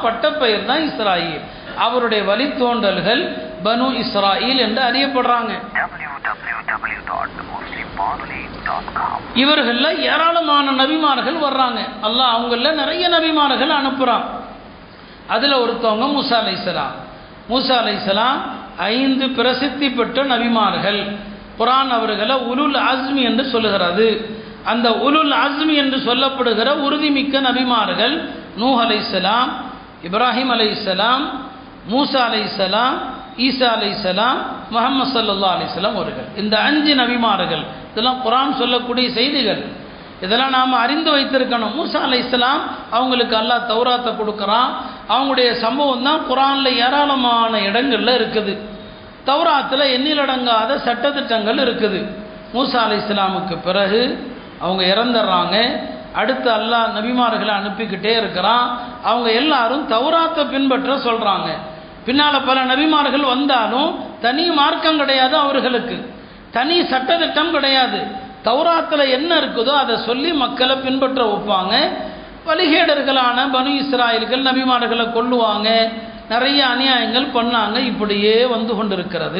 பட்டப்பெயர் தான் இஸ்ராயில் அவருடைய வழித்தோன்றல்கள் பனு இஸ்ராயில் என்று அறியப்படுறாங்க www.muslimmonthly.com இவர்கள்ல ஏராளமான நபிமார்கள் வர்றாங்க அல்லாஹ் அவங்கள நிறைய நபிமார்கள் அனுப்புறான் அதுல ஒருத்தவங்க மூசா அலைஹிஸ்ஸலாம் மூசா அலைஹிஸ்ஸலாம் ஐந்து பிரசித்தி பெற்ற நபிமார்கள் குர்ஆன் அவர்களை உலுல் அஸ்மி என்று சொல்லுகிறது அந்த உலுல் அஸ்மி என்று சொல்லப்படுகிற உறுதிமிக்க நபிமார்கள் நூஹ் அலைஹிஸ்ஸலாம் இப்ராஹிம் அலைஹிஸ்ஸலாம் மூசா அலைஹிஸ்ஸலாம் ஈசா அலைஹிஸ்ஸலாம் முஹம்மது ஸல்லல்லாஹு அலைஹி வஸல்லம் அவர்கள் இந்த அஞ்சு நபிமார்கள் இதெல்லாம் குர்ஆன் சொல்லக்கூடிய செய்திகள் இதெல்லாம் நாம் அறிந்து வைத்திருக்கணும் மூசா அலை இஸ்லாம் அவங்களுக்கு அல்லாஹ் தௌராத்தை கொடுக்குறான் அவங்களுடைய சம்பவம் தான் குரானில் ஏராளமான இடங்கள்ல இருக்குது தௌராத்தில் எண்ணிலடங்காத சட்டத்திட்டங்கள் இருக்குது மூசா அலை இஸ்லாமுக்கு பிறகு அவங்க இறந்துடுறாங்க அடுத்து அல்லாஹ் நபிமார்களை அனுப்பிக்கிட்டே இருக்கிறான் அவங்க எல்லாரும் தௌராத்தை பின்பற்ற சொல்கிறாங்க பின்னால் பல நபிமார்கள் வந்தாலும் தனி மார்க்கம் கிடையாது அவர்களுக்கு தனி சட்டத்திட்டம் கிடையாது தௌராத்தில் என்ன இருக்குதோ அதை சொல்லி மக்களை பின்பற்ற வைப்பாங்க வழிகேடர்களான பனு இஸ்ராயல்கள் நபிமார்களை கொல்லுவாங்க நிறைய அநியாயங்கள் பண்ணாங்க இப்படியே வந்து கொண்டிருக்கிறது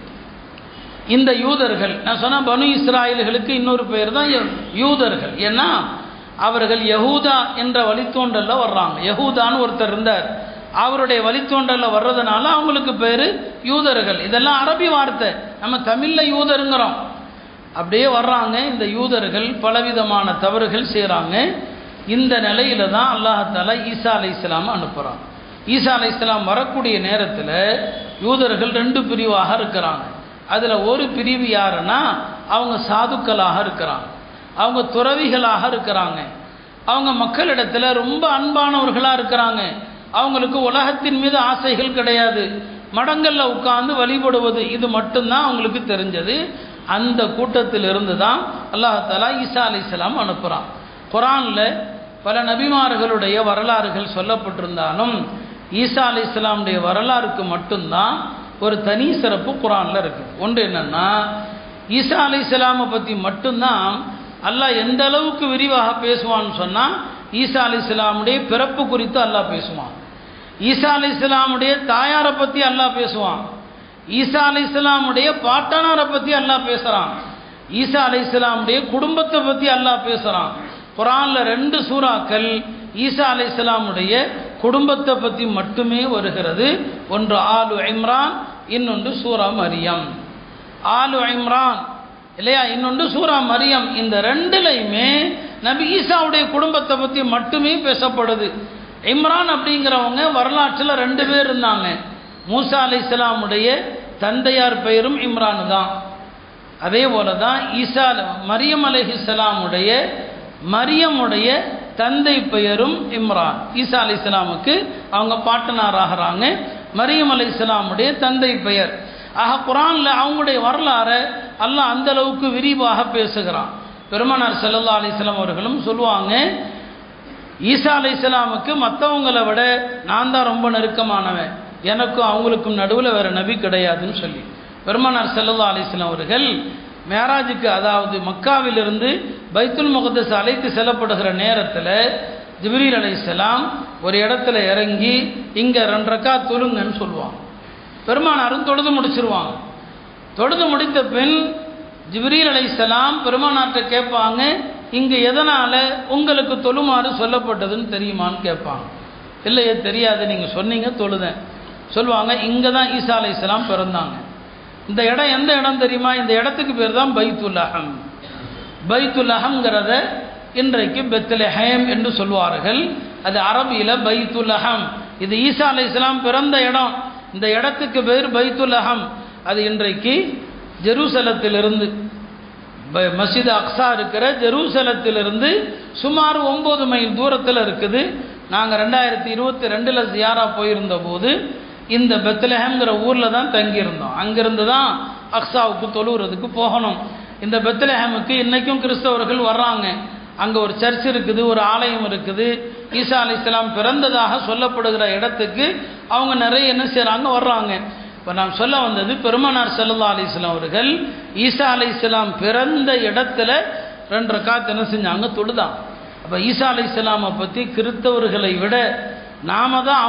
இந்த யூதர்கள் நான் சொன்ன பனு இஸ்ராயல்களுக்கு இன்னொரு பெயர் தான் யூ- யூதர்கள் ஏன்னா அவர்கள் யஹூதா என்ற வழித்தோன்றல்ல வர்றாங்க யஹூதான்னு ஒருத்தர் இருந்தார் அவருடைய வழித்தோன்றல்ல வர்றதுனால அவங்களுக்கு பேர் யூதர்கள் இதெல்லாம் அரபி வார்த்தை நம்ம தமிழில் யூதருங்கிறோம் அப்படியே வர்றாங்க இந்த யூதர்கள் பலவிதமான தவறுகள் செய்கிறாங்க இந்த நிலையில தான் அல்லாஹால ஈசா அலை இஸ்லாம் அனுப்புகிறான் ஈசா அலை இஸ்லாம் வரக்கூடிய நேரத்தில் யூதர்கள் ரெண்டு பிரிவாக இருக்கிறாங்க அதில் ஒரு பிரிவு யாருன்னா அவங்க சாதுக்களாக இருக்கிறாங்க அவங்க துறவிகளாக இருக்கிறாங்க அவங்க மக்களிடத்தில் ரொம்ப அன்பானவர்களாக இருக்கிறாங்க அவங்களுக்கு உலகத்தின் மீது ஆசைகள் கிடையாது மடங்கள்ல உட்கார்ந்து வழிபடுவது இது மட்டும்தான் அவங்களுக்கு தெரிஞ்சது அந்த கூட்டத்தில் இருந்து தான் அல்லாஹாலா ஈசா அலிஸ்லாம் அனுப்புகிறான் குரானில் பல நபிமார்களுடைய வரலாறுகள் சொல்லப்பட்டிருந்தாலும் ஈசா அலி இஸ்லாமுடைய வரலாறுக்கு மட்டும்தான் ஒரு தனி சிறப்பு குரானில் இருக்குது ஒன்று என்னன்னா ஈசா அலி இஸ்லாமை பற்றி மட்டும்தான் அல்லாஹ் எந்த அளவுக்கு விரிவாக பேசுவான்னு சொன்னால் ஈசா அலி இஸ்லாமுடைய பிறப்பு குறித்து அல்லாஹ் பேசுவான் ஈசா அலி இஸ்லாமுடைய தாயாரை பற்றி அல்லாஹ் பேசுவான் ஈசா அலி இஸ்லாமுடைய பாட்டனாரை பற்றி அல்லாஹ் பேசுகிறான் ஈசா அலி இஸ்லாமுடைய குடும்பத்தை பற்றி அல்லாஹ் பேசுகிறான் குரானில் ரெண்டு சூறாக்கள் ஈசா அலி இஸ்லாமுடைய குடும்பத்தை பற்றி மட்டுமே வருகிறது ஒன்று ஆலு இம்ரான் இன்னொன்று சூரா மரியம் ஆலு இம்ரான் இல்லையா இன்னொன்று சூரா மரியம் இந்த ரெண்டுலையுமே நபி ஈசாவுடைய குடும்பத்தை பற்றி மட்டுமே பேசப்படுது இம்ரான் அப்படிங்கிறவங்க வரலாற்றில் ரெண்டு பேர் இருந்தாங்க மூசா அலை இஸ்லாமுடைய தந்தையார் பெயரும் இம்ரான் தான் அதே போல தான் ஈசா மரியம் அலைஹிஸ்ஸலாமுடைய மரியமுடைய தந்தை பெயரும் இம்ரான் ஈசா அலை இஸ்லாமுக்கு அவங்க பாட்டனாராகிறாங்க மரியம் அலை இஸ்லாமுடைய தந்தை பெயர் ஆக குரானில் அவங்களுடைய வரலாறை அல்லாஹ் அந்த அளவுக்கு விரிவாக பேசுகிறான் பெருமனார் ஸல்லல்லாஹு அலைஹி வஸல்லம் அவர்களும் சொல்லுவாங்க ஈசா அலை இஸ்லாமுக்கு மற்றவங்களை விட நான் தான் ரொம்ப நெருக்கமானவன் எனக்கும் அவங்களுக்கும் நடுவில் வேற நபி கிடையாதுன்னு சொல்லி பெருமானார் ஸல்லல்லாஹு அலைஹி வஸல்லம் அவர்கள் மேராஜுக்கு அதாவது மக்காவிலிருந்து பைத்துல் முகத்தஸ் அழைத்து செல்லப்படுகிற நேரத்தில் ஜிப்ரீல் அலைஹிஸ்ஸலாம் ஒரு இடத்துல இறங்கி இங்கே ரெண்டு ரக்கா தொழுங்கன்னு சொல்லுவாங்க பெருமானாரும் தொழுது முடிச்சிருவாங்க தொழுது முடித்த பின் ஜிப்ரீல் அலைஹிஸ்ஸலாம் பெருமானார்ட்ட கேட்பாங்க இங்கே எதனால் உங்களுக்கு தொழுமாறு சொல்லப்பட்டதுன்னு தெரியுமான்னு கேட்பாங்க இல்லையே தெரியாது நீங்கள் சொன்னீங்க தொழுதேன் சொல்லுவாங்க இங்கே தான் ஈசா அலைஹிஸ்ஸலாம் பிறந்தாங்க இந்த இடம் எந்த இடம் தெரியுமா இந்த இடத்துக்கு பேர் தான் பைத்துல் அஹம் பைத்துல் அஹம்ங்கிறத இன்றைக்கு பெத்லஹேம் என்று சொல்வார்கள் அது அரபியில் பைத்துல் அஹம் இது ஈசா அலை இஸ்லாம் பிறந்த இடம் இந்த இடத்துக்கு பேர் பைத்துல் அஹம் அது இன்றைக்கு ஜெருசலத்திலிருந்து ப- மஸ்ஜித் அக்ஸா இருக்கிற ஜெருசலத்திலிருந்து சுமார் ஒம்பது மைல் தூரத்தில் இருக்குது நாங்கள் ரெண்டாயிரத்தி இருபத்தி ரெண்டில் ஜியாரா போயிருந்த போது இந்த பெத்லஹேம்ங்கிற ஊரில் தான் தங்கியிருந்தோம் அங்கிருந்து தான் அக்ஸாவுக்கு தொழுகிறதுக்கு போகணும் இந்த பெத்லஹேமுக்கு இன்றைக்கும் கிறிஸ்தவர்கள் வர்றாங்க அங்கே ஒரு சர்ச் இருக்குது ஒரு ஆலயம் இருக்குது ஈசா அலி இஸ்லாம் பிறந்ததாக சொல்லப்படுகிற இடத்துக்கு அவங்க நிறைய என்ன செய்கிறாங்க வர்றாங்க இப்போ நாம் சொல்ல வந்தது பெருமனார் ஸல்லல்லாஹு அலைஹி வஸல்லம் அவர்கள் ஈசா அலை இஸ்லாம் பிறந்த இடத்துல ரெண்டு ரக்காத் என்ன செஞ்சாங்க தொழுதான் அப்போ ஈசா அலை இஸ்லாமை பற்றி கிறிஸ்தவர்களை விட நாம தான்